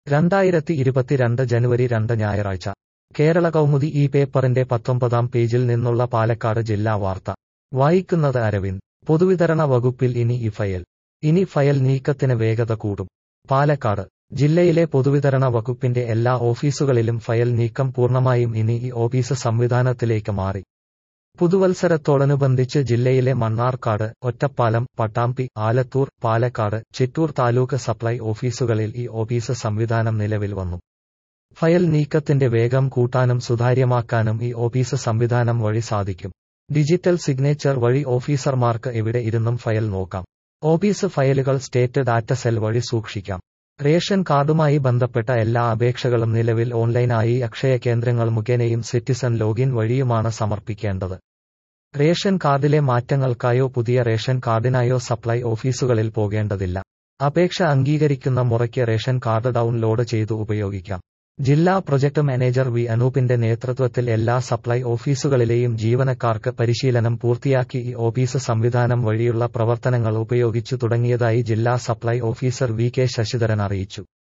രണ്ടായിരത്തി ഇരുപത്തിരണ്ട് ജനുവരി രണ്ട് ഞായറാഴ്ച കേരള കൗമുദി ഈ പേപ്പറിന്റെ പത്തൊമ്പതാം പേജിൽ നിന്നുള്ള പാലക്കാട് ജില്ലാ വാർത്ത വായിക്കുന്നത് അരവിന്ദ് പൊതുവിതരണ വകുപ്പിൽ ഇനി ഈ ഫയൽ ഇനി ഫയൽ നീക്കത്തിന് വേഗത കൂടും പാലക്കാട് ജില്ലയിലെ പൊതുവിതരണ വകുപ്പിന്റെ എല്ലാ ഓഫീസുകളിലും ഫയൽ നീക്കം പൂർണ്ണമായും ഇനി ഈ ഓഫീസ് സംവിധാനത്തിലേക്ക് മാറി പുതുവത്സരത്തോടനുബന്ധിച്ച് ജില്ലയിലെ മണ്ണാർക്കാട് ഒറ്റപ്പാലം പട്ടാമ്പി ആലത്തൂർ പാലക്കാട് ചിറ്റൂർ താലൂക്ക് സപ്ലൈ ഓഫീസുകളിൽ ഈ ഓഫീസ് സംവിധാനം നിലവിൽ വന്നു ഫയൽ നീക്കത്തിന്റെ വേഗം കൂട്ടാനും സുതാര്യമാക്കാനും ഈ ഓഫീസ് സംവിധാനം വഴി സാധിക്കും ഡിജിറ്റൽ സിഗ്നേച്ചർ വഴി ഓഫീസർമാർക്ക് എവിടെ ഇരുന്നും ഫയൽ നോക്കാം ഓഫീസ് ഫയലുകൾ സ്റ്റേറ്റ് ഡാറ്റ സെൽ വഴി സൂക്ഷിക്കാം റേഷൻ കാർഡുമായി ബന്ധപ്പെട്ട എല്ലാ അപേക്ഷകളും നിലവിൽ ഓൺലൈനായി അക്ഷയ കേന്ദ്രങ്ങൾ മുഖേനയും സിറ്റിസൺ ലോഗിൻ വഴിയുമാണ് സമർപ്പിക്കേണ്ടത് റേഷൻ കാർഡിലെ മാറ്റങ്ങൾക്കായോ പുതിയ റേഷൻ കാർഡിനായോ സപ്ലൈ ഓഫീസുകളിൽ പോകേണ്ടതില്ല അപേക്ഷ അംഗീകരിക്കുന്ന മുറയ്ക്ക് റേഷൻ കാർഡ് ഡൗൺലോഡ് ചെയ്തു ഉപയോഗിക്കാം ജില്ലാ പ്രൊജക്ട് മാനേജർ വി അനൂപിന്റെ നേതൃത്വത്തിൽ എല്ലാ സപ്ലൈ ഓഫീസുകളിലെയും ജീവനക്കാർക്ക് പരിശീലനം പൂർത്തിയാക്കി ഈ ഓഫീസ് സംവിധാനം വഴിയുള്ള പ്രവർത്തനങ്ങൾ ഉപയോഗിച്ചു തുടങ്ങിയതായി ജില്ലാ supply officer V K Sasidharan അറിയിച്ചു